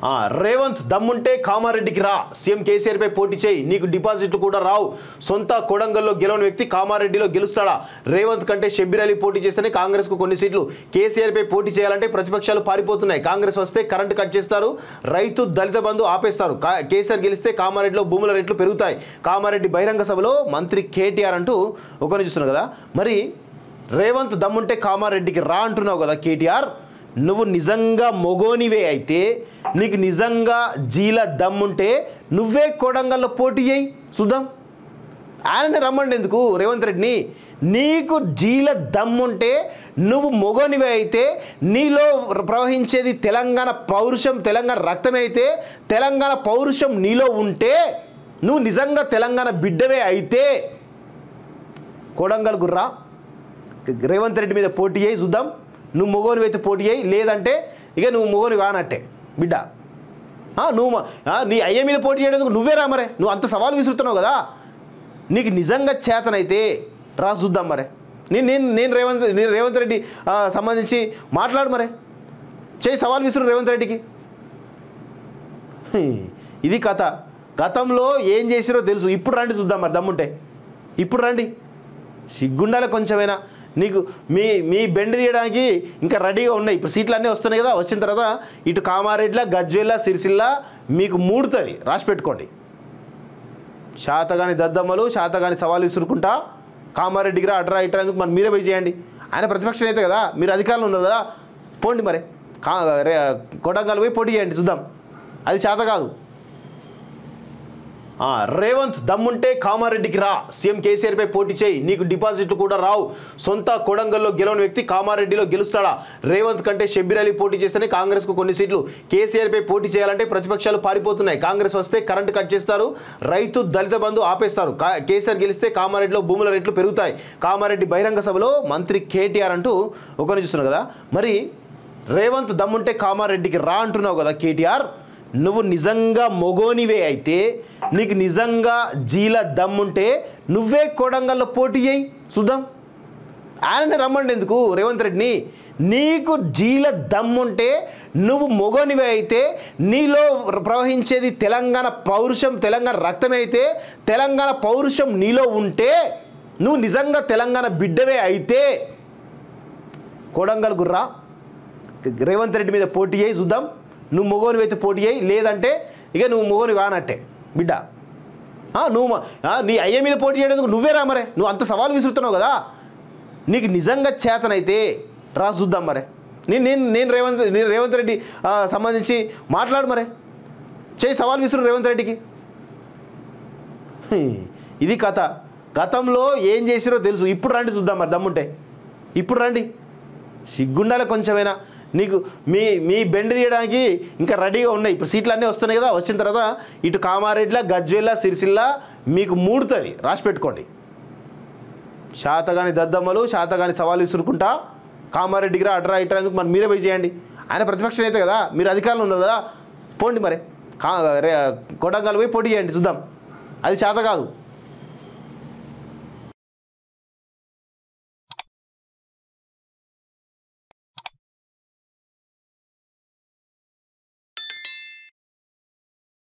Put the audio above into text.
ఆ, రేవంత్ దమ్ముంటే కామారెడ్డికి రా సీఎం కేసీఆర్పై పోటీ చేయి నీకు డిపాజిట్లు కూడా రావు సొంత కొడంగల్లో గెలవని వ్యక్తి కామారెడ్డిలో గెలుస్తాడా రేవంత్ కంటే షబ్బీర్ అలీ పోటీ చేస్తేనే కాంగ్రెస్కు కొన్ని సీట్లు కేసీఆర్పై పోటీ చేయాలంటే ప్రతిపక్షాలు పారిపోతున్నాయి కాంగ్రెస్ వస్తే కరెంటు కట్ చేస్తారు రైతు దళిత బంధు ఆపేస్తారు కా- కేసీఆర్ గెలిస్తే కామారెడ్డిలో భూముల రేట్లు పెరుగుతాయి కామారెడ్డి బహిరంగ సభలో మంత్రి కేటీఆర్ అంటూ ఒకరిని చూస్తున్నావు కదా మరి రేవంత్ దమ్ముంటే కామారెడ్డికి రా అంటున్నావు కదా కేటీఆర్ నువ్వు నిజంగా మొగోనివే అయితే నీకు నిజంగా జీల దమ్ముంటే నువ్వే కొడంగల్లో పోటీ చేయి చూద్దాం ఆయనని రమ్మండి ఎందుకు రేవంత్ రెడ్డిని నీకు జీల దమ్ముంటే నువ్వు మొగోనివే అయితే నీలో ప్రవహించేది తెలంగాణ పౌరుషం తెలంగాణ రక్తమే అయితే తెలంగాణ పౌరుషం నీలో ఉంటే నువ్వు నిజంగా తెలంగాణ బిడ్డవే అయితే కొడంగల్ గుర్రా రేవంత్ రెడ్డి మీద పోటీ చేయి చూద్దాం నువ్వు మొగోని అయితే పోటీ చేయి లేదంటే ఇక నువ్వు మొగోని కానట్టే బిడ్డ ఆ, నువ్వు మ- ఆ, నీ అయ్య మీద పోటీ చేయడానికి నువ్వే రా మరే నువ్వు అంత సవాల్ విసురుతున్నావు కదా నీకు నిజంగా చేతనైతే రా చూద్దాం మరే నేను నేను నేను రేవంత్ నేను రేవంత్ రెడ్డి ఆ, సంబంధించి మాట్లాడు మరే చేయి సవాల్ విసురు రేవంత్ రెడ్డికి హ్మ్. ఇది కథ గతంలో ఏం చేసిరో తెలుసు ఇప్పుడు రండి చూద్దాం మరి దమ్ముంటే ఇప్పుడు రండి సిగ్గుండాలి కొంచెమైనా నీకు మీ మీ బెండ్ తీయడానికి ఇంకా రెడీగా ఉన్నాయి ఇప్పుడు సీట్లు అన్నీ వస్తున్నాయి కదా వచ్చిన తర్వాత ఇటు కామారెడ్ల గజ్వేల సిరిసిల్ల మీకు మూడుతుంది రాసి పెట్టుకోండి శాతగాని దద్దమ్మలు శాతగాని సవాలు విసురుకుంటా కామారెడ్డికి రా అట్రా ఇట్రా ఎందుకు మరి మీరే పోయి చేయండి ఆయన ప్రతిపక్షం అయితే కదా మీరు అధికారంలో ఉన్నారు కదా పోండి మరి కా రే కొడంగల్ పోయి పోటీ చేయండి చూద్దాం అది చేత కాదు ఆ, రేవంత్ దమ్ముంటే కామారెడ్డికి రా సీఎం కేసీఆర్పై పోటీ చేయి నీకు డిపాజిట్లు కూడా రావు సొంత కొడంగల్లో గెలవని వ్యక్తి కామారెడ్డిలో గెలుస్తాడా రేవంత్ కంటే షబ్బీర్ అలీ పోటీ చేస్తేనే కాంగ్రెస్కు కొన్ని సీట్లు కేసీఆర్పై పోటీ చేయాలంటే ప్రతిపక్షాలు పారిపోతున్నాయి కాంగ్రెస్ వస్తే కరెంటు కట్ చేస్తారు రైతు దళిత బంధు ఆపేస్తారు కా- కేసీఆర్ గెలిస్తే కామారెడ్డిలో భూముల రేట్లు పెరుగుతాయి కామారెడ్డి బహిరంగ సభలో మంత్రి కేటీఆర్ అంటూ ఒకరిని చూస్తున్నావు కదా మరి రేవంత్ దమ్ముంటే కామారెడ్డికి రా అంటున్నావు కదా కేటీఆర్ నువ్వు నిజంగా మొగోనివే అయితే నీకు నిజంగా జీల దమ్ముంటే నువ్వే కొడంగల్లో పోటీ చేయి చూద్దాం ఆయనని రమ్మండి ఎందుకు రేవంత్ రెడ్డిని నీకు జీల దమ్ముంటే నువ్వు మొగోనివే అయితే నీలో ప్రవహించేది తెలంగాణ పౌరుషం తెలంగాణ రక్తమే అయితే తెలంగాణ పౌరుషం నీలో ఉంటే నువ్వు నిజంగా తెలంగాణ బిడ్డవే అయితే కొడంగల్ గుర్రా రేవంత్ రెడ్డి మీద పోటీ చేయి చూద్దాం నువ్వు మొగోని అయితే పోటీ చేయి లేదంటే ఇక నువ్వు మొగోని కానట్టే బిడ్డ ఆ, నువ్వు మ- ఆ, నీ అయ్య మీద పోటీ చేయడానికి నువ్వే రా మరే నువ్వు అంత సవాల్ విసురుతున్నావు కదా నీకు నిజంగా చేతనైతే రా చూద్దాం మరే నేను నేను నేను రేవంత్ నేను రేవంత్ రెడ్డి ఆ, సంబంధించి మాట్లాడు మరే చేయి సవాల్ విసురు రేవంత్ రెడ్డికి హ్మ్. ఇది కథ గతంలో ఏం చేసిరో తెలుసు ఇప్పుడు రండి చూద్దాం మరి దమ్ముంటే ఇప్పుడు రండి సిగ్గుండాలి కొంచెమైనా నీకు మీ మీ బెండ్ తీయడానికి ఇంకా రెడీగా ఉన్నాయి ఇప్పుడు సీట్లు అన్నీ వస్తున్నాయి కదా వచ్చిన తర్వాత ఇటు కామారెడ్ల గజ్వేల సిరిసిల్ల మీకు మూడుతుంది రాసి పెట్టుకోండి శాతగాని దద్దమ్మలు శాతగాని సవాలు విసురుకుంటా కామారెడ్డికి రా అట్రా ఇట్రా ఎందుకు మరి మీరే పోయి చేయండి ఆయన ప్రతిపక్షం అయితే కదా మీరు అధికారంలో ఉన్నారు కదా పోండి మరి కా రే కొడంగల్ పోయి పోటీ చేయండి చూద్దాం అది చేత కాదు